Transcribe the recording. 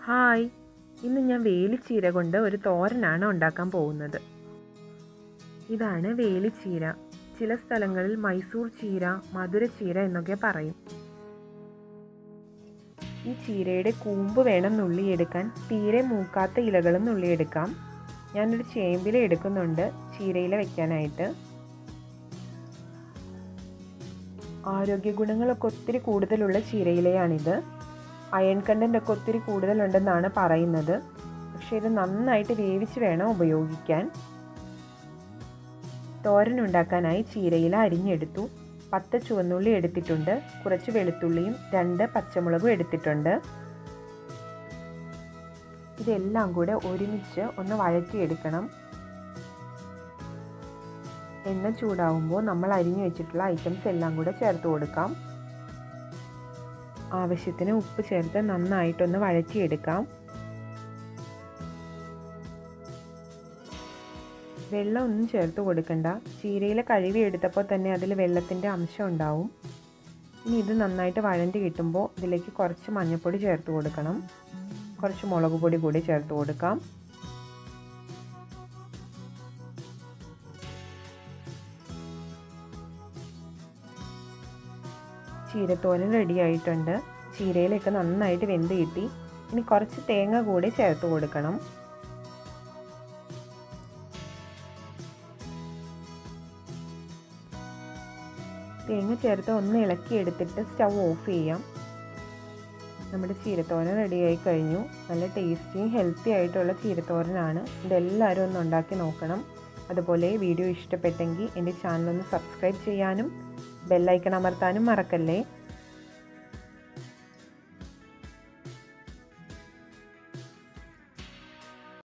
hi ഇന്ന് ഞാൻ വേലിച്ചീര കൊണ്ട് ഒരു തോരനാണ് ഉണ്ടാക്കാൻ പോകുന്നത് ഇതാണ് വേലിച്ചീര ചില സ്ഥലങ്ങളിൽ മൈസൂർ ചീര മധുരച്ചീര എന്നൊക്കെ പറയും ഈ ചീരയുടെ കൂമ്പ് വേണം നുള്ളിയെടുക്കാൻ തീരെ മൂക്കാത്ത ഇലകളും നുള്ളിയെടുക്കാം ഞാനൊരു ചേമ്പില എടുക്കുന്നുണ്ട് ചീരയില വെക്കാനായിട്ട് ആരോഗ്യ ഗുണങ്ങളൊക്കെ ഒത്തിരി കൂടുതലുള്ള ചീരയിലയാണിത് അയൺ കണ്ടൻ്റ് ഒക്കെ ഒത്തിരി കൂടുതലുണ്ടെന്നാണ് പറയുന്നത് പക്ഷേ ഇത് നന്നായിട്ട് വേവിച്ച് വേണം ഉപയോഗിക്കാൻ തോരൻ ഉണ്ടാക്കാനായി ചീരയില അരിഞ്ഞെടുത്തു പത്ത് ചുവന്നുള്ളി എടുത്തിട്ടുണ്ട് കുറച്ച് വെളുത്തുള്ളിയും രണ്ട് പച്ചമുളകും എടുത്തിട്ടുണ്ട് ഇതെല്ലാം കൂടെ ഒരുമിച്ച് ഒന്ന് വഴറ്റിയെടുക്കണം എണ്ണ ചൂടാവുമ്പോൾ നമ്മൾ അരിഞ്ഞു വെച്ചിട്ടുള്ള ഐറ്റംസ് എല്ലാം കൂടെ ചേർത്ത് കൊടുക്കാം ആവശ്യത്തിന് ഉപ്പ് ചേർത്ത് നന്നായിട്ടൊന്ന് വഴറ്റിയെടുക്കാം വെള്ളം ഒന്നും ചേർത്ത് കൊടുക്കണ്ട ചീരയിലെ കഴുകി എടുത്തപ്പോൾ തന്നെ അതിൽ വെള്ളത്തിൻ്റെ അംശം ഉണ്ടാവും ഇനി ഇത് നന്നായിട്ട് വഴണ്ടി കിട്ടുമ്പോൾ ഇതിലേക്ക് കുറച്ച് മഞ്ഞൾപ്പൊടി ചേർത്ത് കൊടുക്കണം കുറച്ച് മുളക് പൊടി കൂടി ചേർത്ത് കൊടുക്കാം ചീരത്തോരൻ റെഡി ആയിട്ടുണ്ട് ചീരയിലൊക്കെ നന്നായിട്ട് വെന്ത് കിട്ടി ഇനി കുറച്ച് തേങ്ങ കൂടി ചേർത്ത് കൊടുക്കണം തേങ്ങ ചേർത്ത് ഒന്ന് ഇളക്കി എടുത്തിട്ട് സ്റ്റൗ ഓഫ് ചെയ്യാം നമ്മുടെ ചീരത്തോരൻ റെഡിയായി കഴിഞ്ഞു നല്ല ടേസ്റ്റിയും ഹെൽത്തി ആയിട്ടുള്ള ചീരത്തോരനാണ് ഇതെല്ലാവരും ഒന്ന് ഉണ്ടാക്കി നോക്കണം അതുപോലെ വീഡിയോ ഇഷ്ടപ്പെട്ടെങ്കിൽ എൻ്റെ ചാനൽ ഒന്ന് സബ്സ്ക്രൈബ് ചെയ്യാനും ബെല്ലൈക്കൺ അമർത്താനും മറക്കല്ലേ